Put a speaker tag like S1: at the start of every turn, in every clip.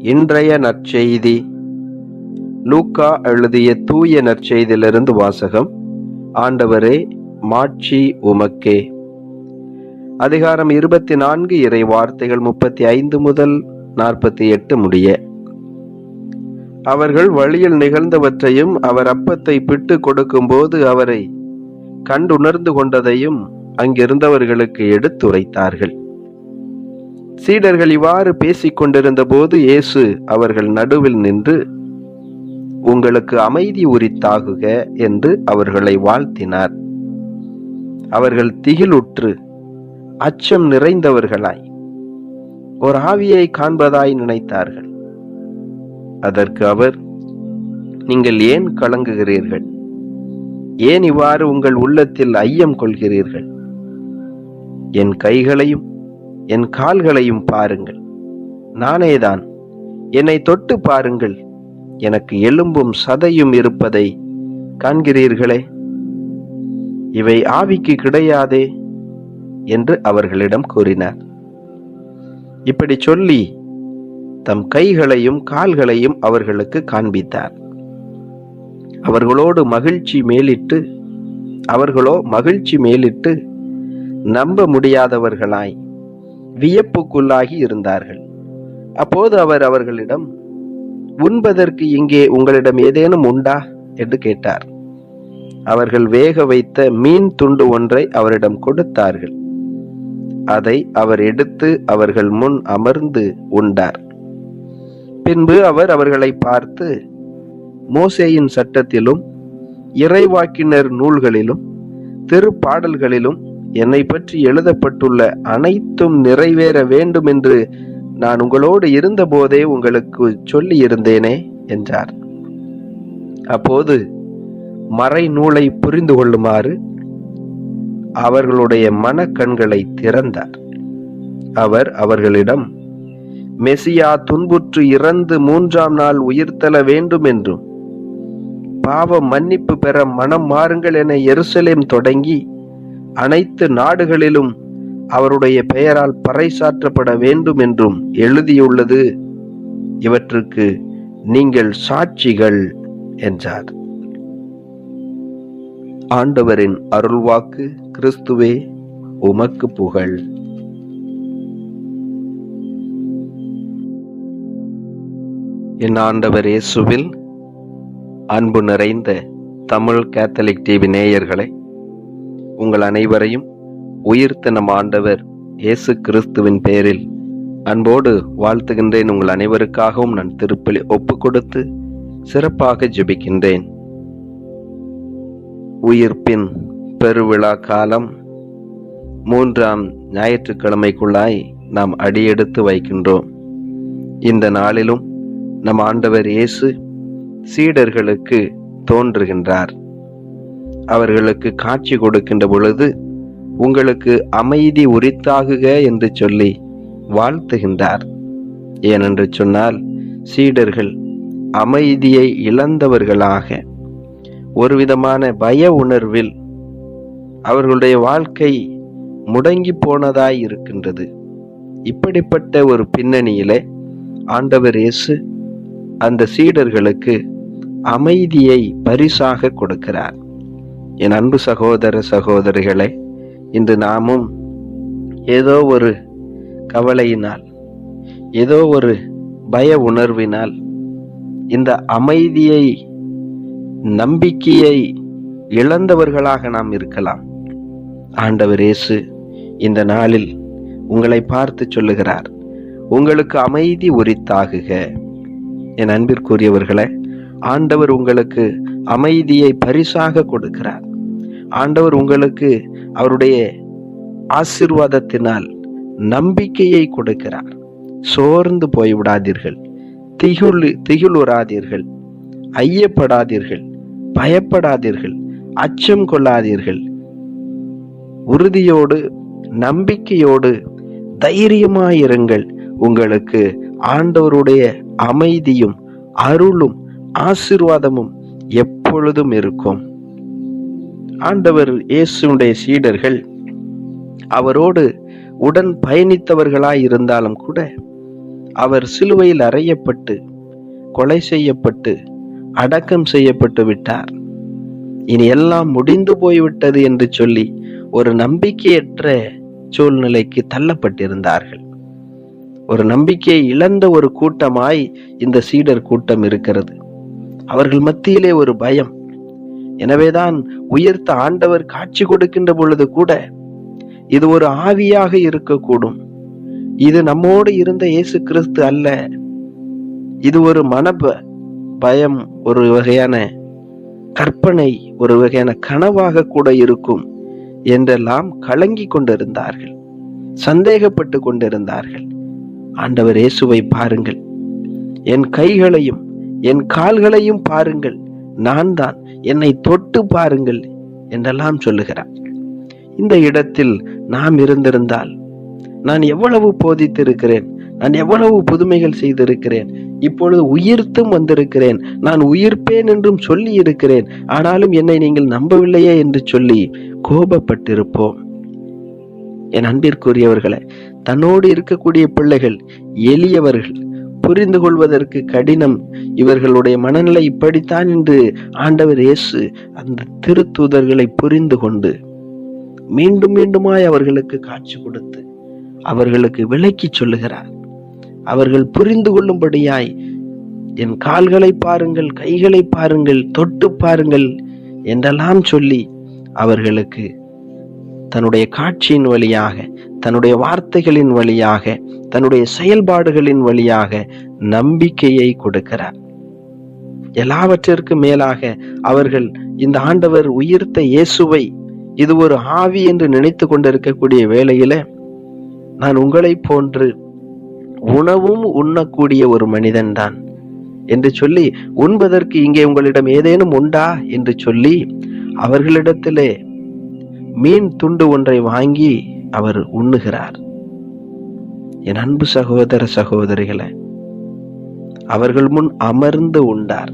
S1: இன்றைய நற்செய்தி லூக்கா எழுதிய தூய நற்செய்தியிலிருந்து வாசகம் ஆண்டவரே மாட்சி உமக்கே அதிகாரம் இருபத்தி நான்கு இறை வார்த்தைகள் முப்பத்தி ஐந்து முதல் நாற்பத்தி எட்டு முடிய அவர்கள் வழியில் நிகழ்ந்தவற்றையும் அவர் அப்பத்தை பிட்டு கொடுக்கும்போது அவரை கண்டுணர்ந்து கொண்டதையும் அங்கிருந்தவர்களுக்கு எடுத்துரைத்தார்கள் சீடர்கள் இவ்வாறு பேசிக் கொண்டிருந்த போது இயேசு அவர்கள் நடுவில் நின்று உங்களுக்கு அமைதி உரித்தாகுக என்று அவர்களை வாழ்த்தினார் அவர்கள் திகிலுற்று அச்சம் நிறைந்தவர்களாய் ஒரு ஆவியை காண்பதாய் நினைத்தார்கள் அதற்கு அவர் நீங்கள் ஏன் கலங்குகிறீர்கள் ஏன் இவ்வாறு உங்கள் உள்ளத்தில் ஐயம் கொள்கிறீர்கள் என் கைகளையும் என் கால்களையும் பாருங்கள் நானேதான் என்னை தொட்டு பாருங்கள் எனக்கு எலும்பும் சதையும் இருப்பதை காண்கிறீர்களே இவை ஆவிக்கு கிடையாதே என்று அவர்களிடம் கூறினார் இப்படி சொல்லி தம் கைகளையும் கால்களையும் அவர்களுக்கு காண்பித்தார் அவர்களோடு மகிழ்ச்சி மேலிட்டு அவர்களோ மகிழ்ச்சி மேலிட்டு நம்ப முடியாதவர்களாய் வியப்புக்குள்ளாகி இருந்தார்கள் அப்போது அவர் அவர்களிடம் உண்பதற்கு இங்கே உங்களிடம் ஏதேனும் உண்டா என்று கேட்டார் அவர்கள் வேக வைத்த மீன் துண்டு ஒன்றை அவரிடம் கொடுத்தார்கள் அதை அவர் எடுத்து அவர்கள் முன் அமர்ந்து உண்டார் பின்பு அவர் அவர்களை பார்த்து மோசேயின் சட்டத்திலும் இறைவாக்கினர் நூல்களிலும் திருப்பாடல்களிலும் என்னை பற்றி எழுதப்பட்டுள்ள அனைத்தும் நிறைவேற வேண்டும் என்று நான் உங்களோடு இருந்தபோதே உங்களுக்கு சொல்லி இருந்தேனே என்றார் அப்போது மறை நூலை புரிந்து கொள்ளுமாறு அவர்களுடைய மனக்கண்களை திறந்தார் அவர் அவர்களிடம் மெசியா துன்புற்று இறந்து மூன்றாம் நாள் உயிர்த்தல வேண்டும் என்றும் பாவ மன்னிப்பு பெற மனம் மாறுங்கள் என எருசலேம் தொடங்கி அனைத்து நாடுகளிலும் அவருடைய பெயரால் பறைசாற்றப்பட வேண்டும் என்றும் எழுதியுள்ளது இவற்றுக்கு நீங்கள் சாட்சிகள் என்றார் ஆண்டவரின் அருள்வாக்கு கிறிஸ்துவே உமக்கு புகழ் என் ஆண்டவர் இயேசுவில் அன்பு நிறைந்த தமிழ் கேத்தலிக் டிவி நேயர்களை உங்கள் அனைவரையும் உயிர்த்த நம் ஆண்டவர் இயேசு கிறிஸ்துவின் பெயரில் அன்போடு வாழ்த்துகின்றேன் உங்கள் அனைவருக்காகவும் நான் திருப்பலி ஒப்பு கொடுத்து சிறப்பாக ஜெபிக்கின்றேன் உயிர்ப்பின் பெருவிழா காலம் மூன்றாம் ஞாயிற்றுக்கிழமைக்குள்ளாய் நாம் அடியெடுத்து வைக்கின்றோம் இந்த நாளிலும் நம் ஆண்டவர் இயேசு சீடர்களுக்கு தோன்றுகின்றார் அவர்களுக்கு காட்சி கொடுக்கின்ற பொழுது உங்களுக்கு அமைதி உரித்தாகுக என்று சொல்லி வாழ்த்துகின்றார் ஏனென்று சொன்னால் சீடர்கள் அமைதியை இழந்தவர்களாக ஒரு விதமான பய உணர்வில் அவர்களுடைய வாழ்க்கை முடங்கி போனதாய் இருக்கின்றது இப்படிப்பட்ட ஒரு பின்னணியிலே ஆண்டவர் இயேசு அந்த சீடர்களுக்கு அமைதியை பரிசாக கொடுக்கிறார் என் அன்பு சகோதர சகோதரிகளே இன்று நாமும் ஏதோ ஒரு கவலையினால் ஏதோ ஒரு பய உணர்வினால் இந்த அமைதியை நம்பிக்கையை இழந்தவர்களாக நாம் இருக்கலாம் ஆண்டவர் இயேசு இந்த நாளில் உங்களை பார்த்து சொல்லுகிறார் உங்களுக்கு அமைதி உரித்தாகுக என் அன்பிற்குரியவர்களே ஆண்டவர் உங்களுக்கு அமைதியை பரிசாக கொடுக்கிறார் ஆண்டவர் உங்களுக்கு அவருடைய ஆசிர்வாதத்தினால் நம்பிக்கையை கொடுக்கிறார் சோர்ந்து போய்விடாதீர்கள் திகுல் திகிலுறாதீர்கள் ஐயப்படாதீர்கள் பயப்படாதீர்கள் அச்சம் கொள்ளாதீர்கள் உறுதியோடு நம்பிக்கையோடு தைரியமாயிருங்கள் உங்களுக்கு ஆண்டவருடைய அமைதியும் அருளும் ஆசிர்வாதமும் எப்பொழுதும் இருக்கும் ஆண்டவர் இயேசுடைய சீடர்கள் அவரோடு உடன் பயணித்தவர்களாய் இருந்தாலும் கூட அவர் சிலுவையில் அறையப்பட்டு கொலை செய்யப்பட்டு அடக்கம் செய்யப்பட்டு விட்டார் இனி எல்லாம் முடிந்து போய்விட்டது என்று சொல்லி ஒரு நம்பிக்கையற்ற சூழ்நிலைக்கு தள்ளப்பட்டிருந்தார்கள் ஒரு நம்பிக்கையை இழந்த ஒரு கூட்டமாய் இந்த சீடர் கூட்டம் இருக்கிறது அவர்கள் மத்தியிலே ஒரு பயம் எனவேதான் உயர்த்த ஆண்டவர் காட்சி கொடுக்கின்ற பொழுது கூட இது ஒரு ஆவியாக இருக்கக்கூடும் இது நம்மோடு இருந்த இயேசு கிறிஸ்து அல்ல இது ஒரு மன ப- பயம் ஒரு வகையான கற்பனை ஒரு வகையான கனவாக கூட இருக்கும் என்றெல்லாம் கலங்கி கொண்டிருந்தார்கள் சந்தேகப்பட்டு கொண்டிருந்தார்கள் ஆண்டவர் இயேசுவை பாருங்கள் என் கைகளையும் என் கால்களையும் பாருங்கள் நான் தான் என்னை தொட்டு பாருங்கள் என்றெல்லாம் சொல்லுகிறார் இந்த இடத்தில் நாம் இருந்திருந்தால் நான் எவ்வளவு போதித்திருக்கிறேன் நான் எவ்வளவு புதுமைகள் செய்திருக்கிறேன் இப்பொழுது உயிர்த்தும் வந்திருக்கிறேன் நான் உயிர்ப்பேன் என்றும் சொல்லி இருக்கிறேன் ஆனாலும் என்னை நீங்கள் நம்பவில்லையே என்று சொல்லி கோபப்பட்டிருப்போம் என் அன்பிற்குரியவர்களே தன்னோடு இருக்கக்கூடிய பிள்ளைகள் எளியவர்கள் புரிந்து கொள்வதற்கு கடினம் இவர்களுடைய மனநிலை இப்படித்தான் என்று ஆண்டவர் இயேசு அந்த திருத்தூதர்களை புரிந்து கொண்டு மீண்டும் மீண்டுமாய் அவர்களுக்கு காட்சி கொடுத்து அவர்களுக்கு விளக்கி சொல்லுகிறார் அவர்கள் புரிந்து கொள்ளும்படியாய் என் கால்களை பாருங்கள் கைகளை பாருங்கள் தொட்டு பாருங்கள் என்றெல்லாம் சொல்லி அவர்களுக்கு தன்னுடைய காட்சியின் வழியாக தன்னுடைய வார்த்தைகளின் வழியாக தன்னுடைய செயல்பாடுகளின் வழியாக நம்பிக்கையை கொடுக்கிறார் எல்லாவற்றிற்கும் மேலாக அவர்கள் இந்த ஆண்டவர் உயிர்த்த இயேசுவை இது ஒரு ஆவி என்று நினைத்து கொண்டிருக்கக்கூடிய வேளையில நான் உங்களை போன்று உணவும் உண்ணக்கூடிய ஒரு மனிதன்தான் என்று சொல்லி உண்பதற்கு இங்கே உங்களிடம் ஏதேனும் உண்டா என்று சொல்லி அவர்களிடத்திலே மீன் துண்டு ஒன்றை வாங்கி அவர் உண்ணுகிறார் என் அன்பு சகோதர சகோதரிகளே அவர்கள் முன் அமர்ந்து உண்டார்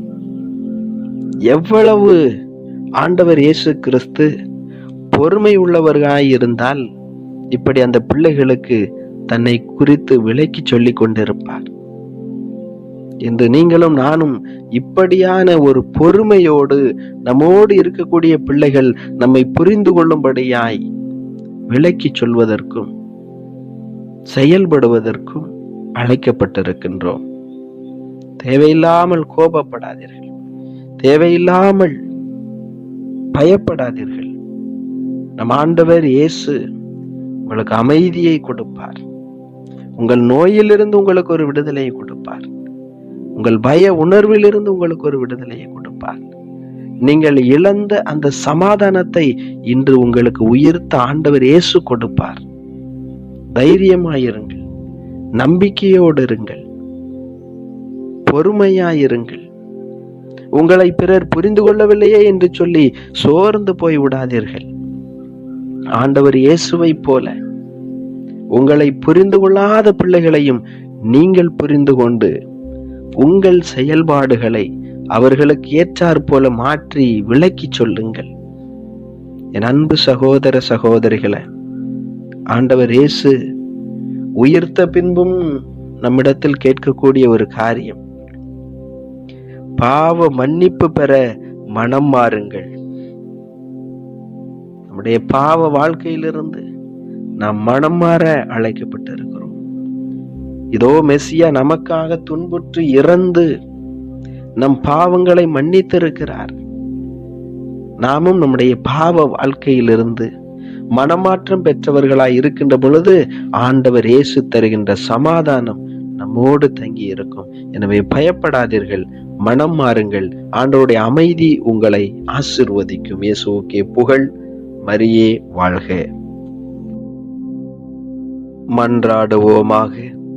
S1: எவ்வளவு ஆண்டவர் இயேசு கிறிஸ்து பொறுமை உள்ளவர்களாய் இருந்தால் இப்படி அந்த பிள்ளைகளுக்கு தன்னை குறித்து விளக்கி சொல்லிக் கொண்டிருப்பார் இன்று நீங்களும் நானும் இப்படியான ஒரு பொறுமையோடு நம்மோடு இருக்கக்கூடிய பிள்ளைகள் நம்மை புரிந்து கொள்ளும்படியாய் விளக்கி சொல்வதற்கும் செயல்படுவதற்கும் அழைக்கப்பட்டிருக்கின்றோம் தேவையில்லாமல் கோபப்படாதீர்கள் தேவையில்லாமல் பயப்படாதீர்கள் நம் ஆண்டவர் இயேசு உங்களுக்கு அமைதியை கொடுப்பார் உங்கள் நோயிலிருந்து உங்களுக்கு ஒரு விடுதலையை கொடுப்பார் உங்கள் பய உணர்விலிருந்து உங்களுக்கு ஒரு விடுதலையை கொடுப்பார் நீங்கள் இழந்த அந்த சமாதானத்தை இன்று உங்களுக்கு உயிர்த்த ஆண்டவர் இயேசு கொடுப்பார் தைரியமாயிருங்கள் நம்பிக்கையோடு இருங்கள் பொறுமையாயிருங்கள் உங்களை பிறர் புரிந்து கொள்ளவில்லையே என்று சொல்லி சோர்ந்து போய் விடாதீர்கள் ஆண்டவர் இயேசுவை போல உங்களை புரிந்து கொள்ளாத பிள்ளைகளையும் நீங்கள் புரிந்து கொண்டு உங்கள் செயல்பாடுகளை அவர்களுக்கு ஏற்றாற் போல மாற்றி விளக்கி சொல்லுங்கள் என் அன்பு சகோதர சகோதரிகளை ஆண்டவர் இயேசு உயிர்த்த பின்பும் நம்மிடத்தில் கேட்கக்கூடிய ஒரு காரியம் பாவ மன்னிப்பு பெற மனம் மாறுங்கள் நம்முடைய பாவ வாழ்க்கையிலிருந்து நாம் மனம் மாற அழைக்கப்பட்டிருக்கிறோம் இதோ மெஸ்ஸியா நமக்காக துன்புற்று இறந்து நம் பாவங்களை மன்னித்திருக்கிறார் நாமும் நம்முடைய பாவ வாழ்க்கையிலிருந்து மனமாற்றம் பெற்றவர்களாய் இருக்கின்ற பொழுது ஆண்டவர் இயேசு தருகின்ற சமாதானம் நம்மோடு தங்கி இருக்கும் எனவே பயப்படாதீர்கள் மனம் மாறுங்கள் ஆண்டவருடைய அமைதி உங்களை ஆசிர்வதிக்கும் இயேசுவுக்கே புகழ் மரியே வாழ்க மன்றாடுவோமாக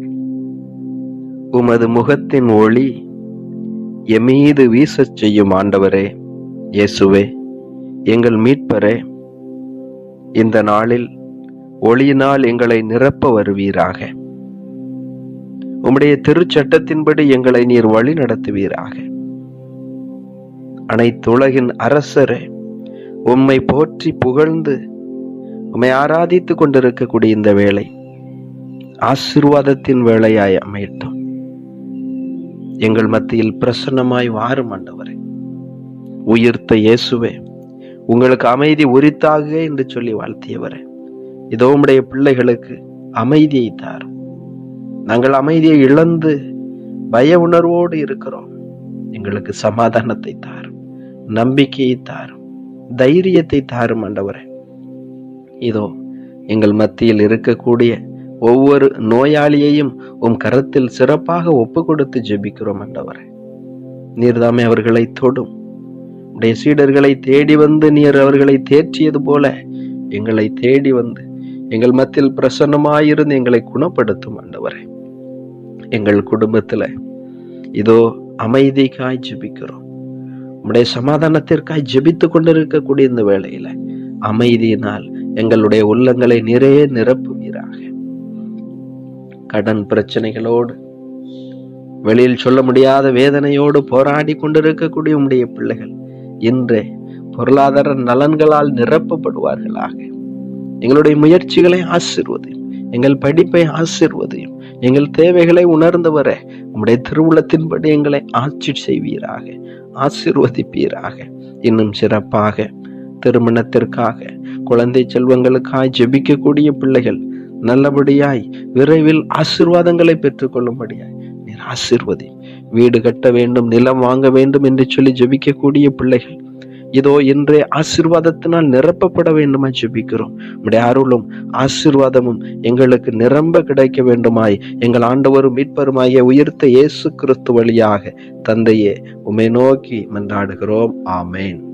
S1: உமது முகத்தின் ஒளி எமீது வீசச் செய்யும் ஆண்டவரே இயேசுவே எங்கள் மீட்பரே இந்த நாளில் ஒளியினால் எங்களை நிரப்ப வருவீராக உம்முடைய திருச்சட்டத்தின்படி எங்களை நீர் வழி நடத்துவீராக அனைத்துலகின் அரசரே உம்மை போற்றி புகழ்ந்து உம்மை ஆராதித்துக் கொண்டிருக்கக்கூடிய இந்த வேளை ஆசிர்வாதத்தின் வேளையாய் அமையட்டும் எங்கள் மத்தியில் பிரசன்னமாய் வாரும் ஆண்டவரே உயிர்த்த இயேசுவே உங்களுக்கு அமைதி உரித்தாக என்று சொல்லி வாழ்த்தியவரே இதோ உம்முடைய பிள்ளைகளுக்கு அமைதியை தாரும் நாங்கள் அமைதியை இழந்து பய உணர்வோடு இருக்கிறோம் எங்களுக்கு சமாதானத்தை தாரும் நம்பிக்கையை தாரும் தைரியத்தை தாரும் ஆண்டவரே இதோ எங்கள் மத்தியில் இருக்கக்கூடிய ஒவ்வொரு நோயாளியையும் உம் கரத்தில் சிறப்பாக ஒப்பு கொடுத்து ஜெபிக்கிறோம் ஆண்டவரே நீர்தாமே அவர்களை தொடும் உடைய சீடர்களை தேடி வந்து நீர் அவர்களை தேற்றியது போல எங்களை தேடி வந்து எங்கள் மத்தியில் பிரசன்னமாயிருந்து எங்களை குணப்படுத்தும் ஆண்டவரே எங்கள் குடும்பத்துல இதோ அமைதிக்காய் ஜெபிக்கிறோம் உம்முடைய சமாதானத்திற்காய் ஜெபித்து கொண்டிருக்கக்கூடிய இந்த வேளையில அமைதியினால் எங்களுடைய உள்ளங்களை நிறைய நிரப்புவீராக கடன் பிரச்சனைகளோடு வெளியில் சொல்ல முடியாத வேதனையோடு போராடி கொண்டிருக்கக்கூடிய உம்முடைய பிள்ளைகள் இன்றே பொருளாதார நலன்களால் நிரப்பப்படுவார்களாக எங்களுடைய முயற்சிகளை ஆசிர்வதையும் எங்கள் படிப்பை ஆசிர்வதையும் எங்கள் தேவைகளை உணர்ந்து வர உம்முடைய திருவுளத்தின்படி எங்களை ஆட்சி செய்வீராக ஆசிர்வதிப்பீராக இன்னும் சிறப்பாக திருமணத்திற்காக குழந்தை செல்வங்களுக்காய் ஜெபிக்கக்கூடிய பிள்ளைகள் நல்லபடியாய் விரைவில் ஆசிர்வாதங்களை பெற்றுக்கொள்ளும்படியாய் நீர் ஆசிர்வதி வீடு கட்ட வேண்டும் நிலம் வாங்க வேண்டும் என்று சொல்லி ஜெபிக்கக்கூடிய பிள்ளைகள் இதோ இன்றே ஆசிர்வாதத்தினால் நிரப்பப்பட வேண்டுமா ஜெபிக்கிறோம் உடைய அருளும் ஆசிர்வாதமும் எங்களுக்கு நிரம்ப கிடைக்க வேண்டுமாய் எங்கள் ஆண்டவரும் மீட்பருமாகிய உயிர்த்த இயேசு கிறிஸ்து வழியாக தந்தையே உமை நோக்கி மன்றாடுகிறோம் ஆமேன்